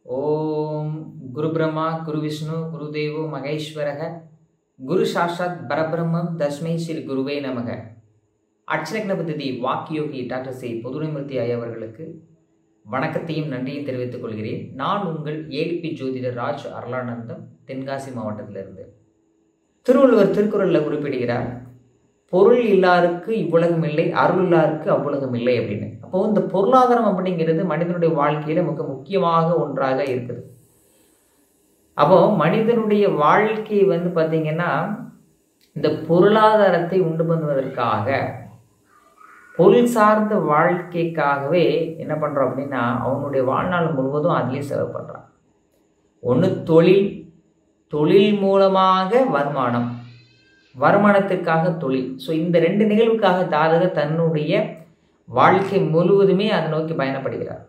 ஓம் குரு பிரம்மா குரு விஷ்ணு குரு தேவோ மகேஸ்வரக குரு சாஷாத் பரபிரம்மம் தஸ்மை ஸ்ரீ குருவே நமக அட்சலக்னபதி வாக்கியோகி டாக்டர் சி பொதுநிமூர்த்தி ஐயா அவர்களுக்கு வணக்கத்தையும் நன்றியும் தெரிவித்துக் கொள்கிறேன் நான் உங்கள் ஏலிபி ஜோதிடர் ராஜ் அருளானந்தம் தென்காசி மாவட்டத்திலிருந்து திருவள்ளுவர் திருக்குறளில் குறிப்பிடுகிறார் பொருள் இல்லாருக்கு இவ்வுலகம் இல்லை அருள் இல்லாருக்கு அவ்வுலகம் இல்லை அப்படின்னு அப்போ இந்த பொருளாதாரம் அப்படிங்கிறது மனிதனுடைய வாழ்க்கையில மிக முக்கியமாக ஒன்றாக இருக்குது அப்போ மனிதனுடைய வாழ்க்கை வந்து பார்த்தீங்கன்னா இந்த பொருளாதாரத்தை உண்டு பண்ணுவதற்காக பொருள் சார்ந்த வாழ்க்கைக்காகவே என்ன பண்ணுறோம் அப்படின்னா அவனுடைய வாழ்நாள் முழுவதும் அதிலே செலவு பண்ணுறான் ஒன்று தொழில் தொழில் மூலமாக வருமானம் வருமானத்திற்காக தொழில் ஸோ இந்த ரெண்டு நிகழ்வுக்காக ஜாதகர் தன்னுடைய வாழ்க்கை முழுவதுமே அதை நோக்கி பயணப்படுகிறார்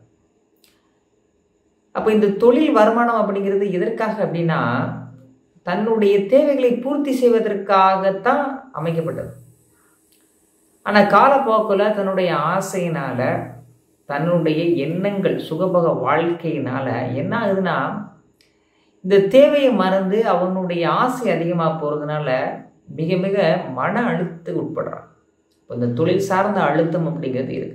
அப்போ இந்த தொழில் வருமானம் அப்படிங்கிறது எதற்காக அப்படின்னா தன்னுடைய தேவைகளை பூர்த்தி செய்வதற்காகத்தான் அமைக்கப்பட்டது ஆனால் காலப்போக்கில் தன்னுடைய ஆசையினால தன்னுடைய எண்ணங்கள் சுகபக வாழ்க்கையினால என்ன ஆகுதுன்னா இந்த தேவையை மறந்து அவனுடைய ஆசை அதிகமாக போகிறதுனால மிக மிக மன அழுத்தத்துக்கு உட்படுறான் இப்போ இந்த தொழில் சார்ந்த அழுத்தம் அப்படிங்கிறது இருக்கு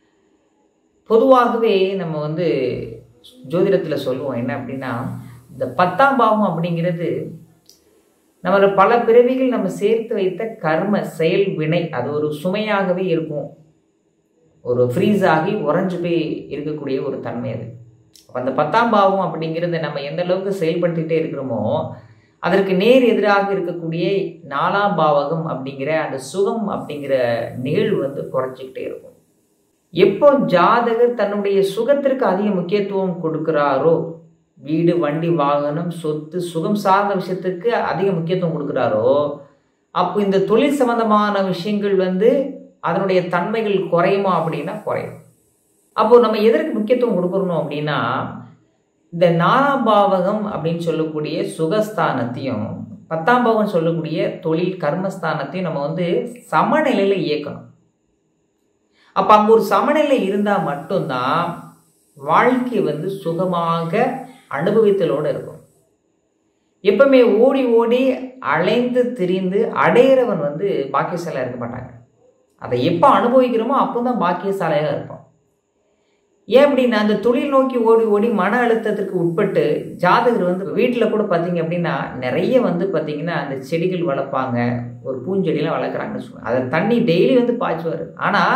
பொதுவாகவே நம்ம வந்து ஜோதிடத்தில் சொல்லுவோம் என்ன அப்படின்னா இந்த பத்தாம் பாவம் அப்படிங்கிறது நம்மள பல பிறவிகள் நம்ம சேர்த்து வைத்த கர்ம செயல் வினை அது ஒரு சுமையாகவே இருக்கும் ஒரு ஃப்ரீஸ் ஆகி உறைஞ்சு போய் இருக்கக்கூடிய ஒரு தன்மை அது அப்போ அந்த பத்தாம் பாவம் அப்படிங்கிறத நம்ம எந்த அளவுக்கு செயல்படுத்திகிட்டே இருக்கிறோமோ அதற்கு நேர் எதிராக இருக்கக்கூடிய நாலாம் பாவகம் அப்படிங்கிற அந்த சுகம் அப்படிங்கிற நிகழ்வு வந்து குறைச்சிக்கிட்டே இருக்கும் எப்போ ஜாதகர் தன்னுடைய சுகத்திற்கு அதிக முக்கியத்துவம் கொடுக்கிறாரோ வீடு வண்டி வாகனம் சொத்து சுகம் சார்ந்த விஷயத்துக்கு அதிக முக்கியத்துவம் கொடுக்குறாரோ அப்போ இந்த தொழில் சம்பந்தமான விஷயங்கள் வந்து அதனுடைய தன்மைகள் குறையுமா அப்படின்னா குறையும் அப்போ நம்ம எதற்கு முக்கியத்துவம் கொடுக்கணும் அப்படின்னா இந்த நாலாம் பாவகம் அப்படின்னு சொல்லக்கூடிய சுகஸ்தானத்தையும் பத்தாம் பாவகம் சொல்லக்கூடிய தொழில் கர்மஸ்தானத்தையும் நம்ம வந்து சமநிலையில் இயக்கணும் அப்போ அங்கே ஒரு சமநிலை இருந்தால் மட்டும்தான் வாழ்க்கை வந்து சுகமாக அனுபவித்தலோடு இருக்கும் எப்பவுமே ஓடி ஓடி அலைந்து திரிந்து அடையிறவன் வந்து பாக்கியசாலையாக இருக்க மாட்டாங்க அதை எப்போ அனுபவிக்கிறோமோ அப்போ தான் பாக்கியசாலையாக இருப்போம் ஏன் அப்படின்னா அந்த தொழில் நோக்கி ஓடி ஓடி மன அழுத்தத்திற்கு உட்பட்டு ஜாதகர் வந்து வீட்டில் கூட பார்த்தீங்க அப்படின்னா நிறைய வந்து பார்த்தீங்கன்னா அந்த செடிகள் வளர்ப்பாங்க ஒரு பூஞ்செடியெலாம் வளர்க்குறாங்கன்னு சொல்லுவாங்க அதை தண்ணி டெய்லி வந்து பாய்ச்சுவார் ஆனால்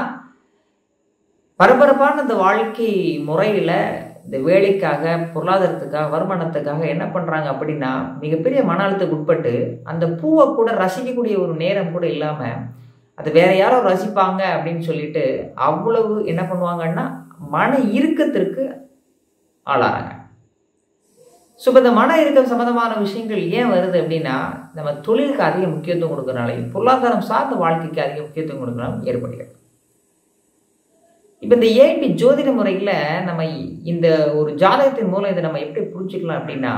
பரபரப்பான இந்த வாழ்க்கை முறையில் இந்த வேலைக்காக பொருளாதாரத்துக்காக வருமானத்துக்காக என்ன பண்ணுறாங்க அப்படின்னா மிகப்பெரிய மன அழுத்தத்துக்கு உட்பட்டு அந்த பூவை கூட ரசிக்கக்கூடிய ஒரு நேரம் கூட இல்லாமல் அது வேற யாரோ ரசிப்பாங்க அப்படின்னு சொல்லிட்டு அவ்வளவு என்ன பண்ணுவாங்கன்னா மன இறுக்கத்திற்கு ஆளாறாங்க ஸோ இப்போ இந்த மன இறுக்கம் சம்மந்தமான விஷயங்கள் ஏன் வருது அப்படின்னா நம்ம தொழிலுக்கு அதிக முக்கியத்துவம் கொடுக்கறனாலையும் பொருளாதாரம் சார்ந்த வாழ்க்கைக்கு அதிக முக்கியத்துவம் கொடுக்கறனாலும் ஏற்படுகிறது இப்போ இந்த ஏபி ஜோதிட முறையில் நம்ம இந்த ஒரு ஜாதகத்தின் மூலம் இதை நம்ம எப்படி புரிஞ்சுக்கலாம் அப்படின்னா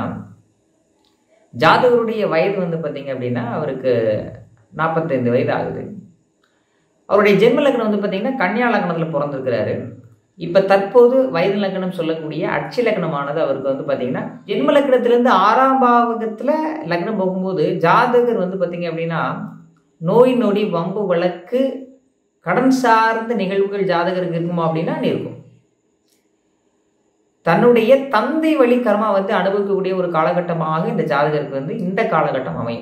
ஜாதகருடைய வயது வந்து பார்த்தீங்க அப்படின்னா அவருக்கு நாற்பத்தைந்து வயது ஆகுது அவருடைய ஜென்ம லக்னம் வந்து பார்த்தீங்கன்னா கன்னியா லக்னத்தில் பிறந்திருக்கிறாரு இப்போ தற்போது வயது லக்னம் சொல்லக்கூடிய அட்சி லக்னமானது அவருக்கு வந்து பார்த்தீங்கன்னா ஜென்ம லக்னத்திலேருந்து ஆறாம் பாவகத்தில் லக்னம் போகும்போது ஜாதகர் வந்து பார்த்தீங்க அப்படின்னா நோய் நொடி வம்பு வழக்கு கடன் சார்ந்த நிகழ்வுகள் ஜாதகருக்கு இருக்குமா அப்படின்னா இருக்கும் தன்னுடைய தந்தை வழி கர்மா வந்து அனுபவிக்கக்கூடிய ஒரு காலகட்டமாக இந்த ஜாதகருக்கு வந்து இந்த காலகட்டம் அமையும்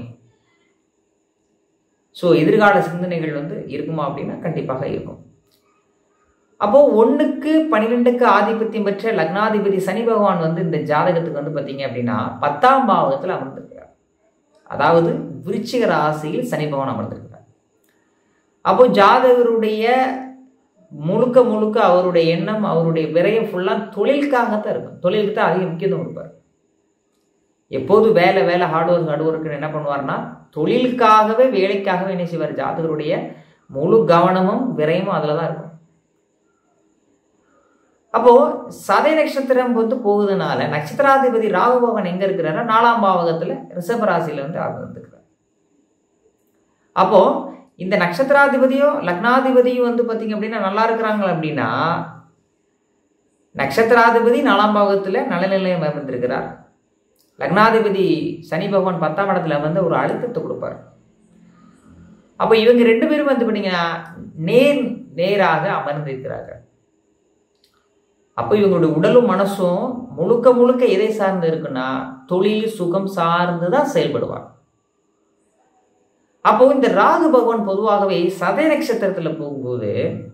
ஸோ எதிர்கால சிந்தனைகள் வந்து இருக்குமா அப்படின்னா கண்டிப்பாக இருக்கும் அப்போ ஒன்றுக்கு பன்னிரெண்டுக்கு ஆதிபத்தியம் பெற்ற லக்னாதிபதி சனி பகவான் வந்து இந்த ஜாதகத்துக்கு வந்து பார்த்தீங்க அப்படின்னா பத்தாம் பாவகத்தில் அமர்ந்திருக்கிறார் அதாவது விருச்சிக ராசியில் சனி பகவான் அமர்ந்திருக்கிறார் அப்போ ஜாதகருடைய முழுக்க முழுக்க அவருடைய எண்ணம் அவருடைய விரயம் ஃபுல்லாக தொழிலுக்காகத்தான் இருக்கும் தொழிலுக்கு தான் அதிக முக்கியத்துவம் கொடுப்பார் எப்போது வேலை வேலை ஹார்ட் ஒர்க் ஹார்ட் ஒர்க்குன்னு என்ன பண்ணுவார்னா தொழிலுக்காகவே வேலைக்காகவே என்ன செய்வார் ஜாதகருடைய முழு கவனமும் விரயமும் அதில் தான் இருக்கும் அப்போ சதை நட்சத்திரம் வந்து போகுதுனால நட்சத்திராதிபதி ராகுபவன் எங்க இருக்கிறாரா நாலாம் பாவகத்துல ரிஷபராசியில வந்து அமர்ந்துக்கிறார் அப்போ இந்த நட்சத்திராதிபதியும் லக்னாதிபதியும் வந்து பார்த்தீங்க அப்படின்னா நல்லா இருக்கிறாங்க அப்படின்னா நட்சத்திராதிபதி நாலாம் பாவத்தில் நல்ல நிலையம் அமர்ந்திருக்கிறார் லக்னாதிபதி சனி பகவான் பத்தாம் இடத்துல வந்து ஒரு அழுத்தத்தை கொடுப்பார் அப்போ இவங்க ரெண்டு பேரும் வந்து பார்த்தீங்கன்னா நேர் நேராக அமர்ந்திருக்கிறார்கள் அப்போ இவங்களுடைய உடலும் மனசும் முழுக்க முழுக்க எதை சார்ந்து இருக்குன்னா தொழில் சுகம் சார்ந்து தான் செயல்படுவார் அப்போ இந்த ராகு பகவான் பொதுவாகவே சதய நட்சத்திரத்துல போகும்போது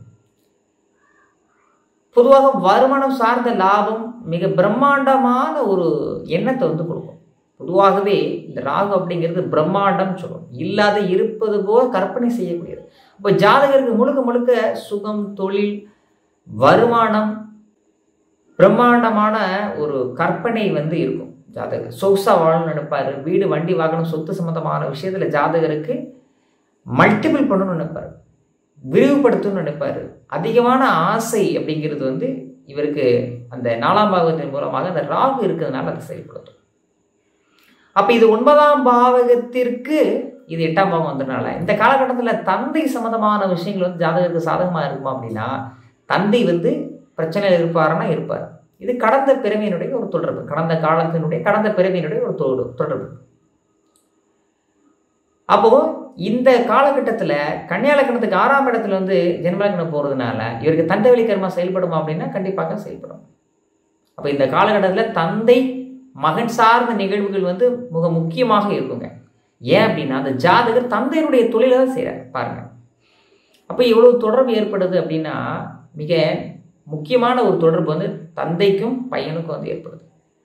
பொதுவாக வருமானம் சார்ந்த லாபம் மிக பிரம்மாண்டமான ஒரு எண்ணத்தை வந்து கொடுக்கும் பொதுவாகவே இந்த ராகு அப்படிங்கிறது பிரம்மாண்டம் சொல்லும் இல்லாத இருப்பது போல கற்பனை செய்யக்கூடியது இப்போ ஜாதகருக்கு முழுக்க முழுக்க சுகம் தொழில் வருமானம் பிரம்மாண்டமான ஒரு கற்பனை வந்து இருக்கும் ஜாதகர் சொகுசா வாழணும்னு நினைப்பாரு வீடு வண்டி வாகனம் சொத்து சம்பந்தமான விஷயத்துல ஜாதகருக்கு மல்டிபிள் பண்ணணும்னு நினைப்பாரு விரிவுபடுத்தணும்னு நினைப்பாரு அதிகமான ஆசை அப்படிங்கிறது வந்து இவருக்கு அந்த நாலாம் பாவத்தின் மூலமாக அந்த ராகு இருக்கிறதுனால அதை செயல்படுத்தும் அப்ப இது ஒன்பதாம் பாவகத்திற்கு இது எட்டாம் பாவம் வந்ததுனால இந்த காலகட்டத்தில் தந்தை சம்பந்தமான விஷயங்கள் வந்து ஜாதகருக்கு சாதகமாக இருக்குமா அப்படின்னா தந்தை வந்து பிரச்சனையில் இருப்பாருன்னா இருப்பார் இது கடந்த பிறவியினுடைய ஒரு தொடர்பு கடந்த காலத்தினுடைய கடந்த பிறவியினுடைய ஒரு தொடு தொடர்பு அப்போ இந்த காலகட்டத்தில் கன்னியாலக்கணத்துக்கு ஆறாம் இடத்துல வந்து ஜென்மலக்கணம் போகிறதுனால இவருக்கு தண்டவெளி கர்மா செயல்படுமா அப்படின்னா கண்டிப்பாக செயல்படும் அப்போ இந்த காலகட்டத்தில் தந்தை மகன் சார்ந்த நிகழ்வுகள் வந்து மிக முக்கியமாக இருக்குங்க ஏன் அப்படின்னா அந்த ஜாதகர் தந்தையினுடைய தொழிலை தான் செய்கிறார் பாருங்க அப்போ இவ்வளவு தொடர்பு ஏற்படுது அப்படின்னா மிக முக்கியமான ஒரு தொடர்பு வந்து தந்தைக்கும் பையனுக்கும் வந்து ஏற்படுது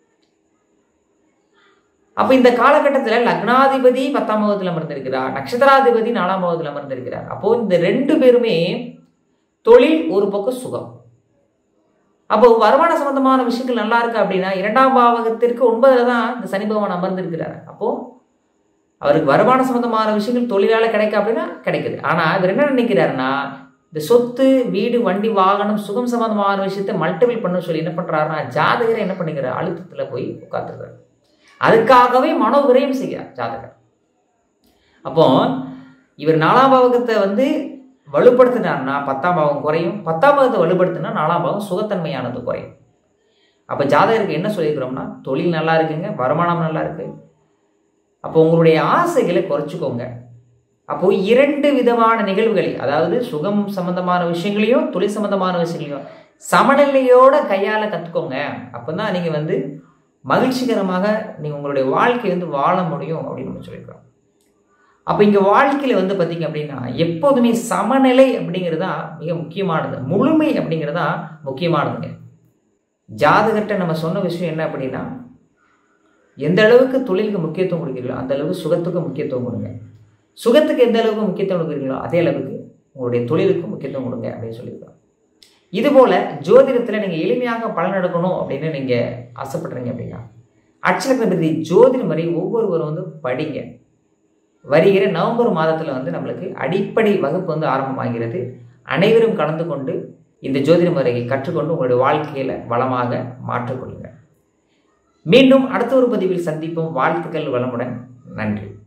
அப்ப இந்த காலகட்டத்தில் லக்னாதிபதி பத்தாம் பாவத்தில் அமர்ந்திருக்கிறார் நட்சத்திராதிபதி நாலாம் பாவத்தில் அமர்ந்திருக்கிறார் அப்போ இந்த ரெண்டு பேருமே தொழில் ஒரு பக்கம் சுகம் அப்போ வருமான சம்பந்தமான விஷயங்கள் நல்லா இருக்கு அப்படின்னா இரண்டாம் பாவகத்திற்கு ஒன்பதுல தான் இந்த சனி பகவான் அமர்ந்திருக்கிறார் அப்போ அவருக்கு வருமான சம்பந்தமான விஷயங்கள் தொழிலால கிடைக்க அப்படின்னா கிடைக்குது ஆனா இவர் என்ன நினைக்கிறாருன்னா இந்த சொத்து வீடு வண்டி வாகனம் சுகம் சம்பந்தமான விஷயத்தை மல்டிபிள் பண்ண சொல்லி என்ன பண்றாருன்னா ஜாதகரை என்ன பண்ணிக்கிறார் அழுத்தத்துல போய் உட்காந்துருக்காரு அதுக்காகவே மனோ விரயம் செய்கிறார் ஜாதகர் அப்போ இவர் நாலாம் பாவகத்தை வந்து வலுப்படுத்தினார்னா பத்தாம் பாவம் குறையும் பத்தாம் பாவத்தை வலுப்படுத்தினா நாலாம் பாவம் சுகத்தன்மையானது குறையும் அப்போ ஜாதகருக்கு என்ன சொல்லியிருக்கிறோம்னா தொழில் நல்லா இருக்குங்க வருமானம் நல்லா இருக்கு அப்போ உங்களுடைய ஆசைகளை குறைச்சிக்கோங்க அப்போ இரண்டு விதமான நிகழ்வுகளை அதாவது சுகம் சம்பந்தமான விஷயங்களையும் தொழில் சம்பந்தமான விஷயங்களையும் சமநிலையோட கையால கற்றுக்கோங்க அப்போ தான் நீங்கள் வந்து மகிழ்ச்சிகரமாக நீங்கள் உங்களுடைய வாழ்க்கையை வந்து வாழ முடியும் அப்படின்னு நம்ம சொல்லியிருக்கிறோம் அப்போ இங்கே வாழ்க்கையில் வந்து பார்த்தீங்க அப்படின்னா எப்போதுமே சமநிலை அப்படிங்கிறது தான் மிக முக்கியமானது முழுமை அப்படிங்கிறது தான் முக்கியமானதுங்க ஜாதகர்கிட்ட நம்ம சொன்ன விஷயம் என்ன அப்படின்னா எந்த அளவுக்கு தொழிலுக்கு முக்கியத்துவம் கொடுக்குறீங்களோ அந்த அளவுக்கு சுகத்துக்கு முக்கியத்துவம் கொடுங்க சுகத்துக்கு எந்த அளவுக்கு முக்கியத்துவம் கொடுக்குறீங்களோ அதே அளவுக்கு உங்களுடைய தொழிலுக்கு முக்கியத்துவம் கொடுங்க அப்படின்னு சொல்லியிருக்கிறோம் இதுபோல் ஜோதிடத்தில் நீங்கள் எளிமையாக பலன் எடுக்கணும் அப்படின்னு நீங்கள் ஆசைப்படுறீங்க அப்படின்னா அட்சலக்னபதி ஜோதிட முறை ஒவ்வொருவரும் வந்து படிங்க வருகிற நவம்பர் மாதத்தில் வந்து நம்மளுக்கு அடிப்படை வகுப்பு வந்து ஆரம்பமாகிறது அனைவரும் கலந்து கொண்டு இந்த ஜோதிட முறையை கற்றுக்கொண்டு உங்களுடைய வாழ்க்கையில் வளமாக மாற்றிக்கொள்ளுங்கள் மீண்டும் அடுத்த ஒரு பதிவில் சந்திப்போம் வாழ்த்துக்கள் வளமுடன் நன்றி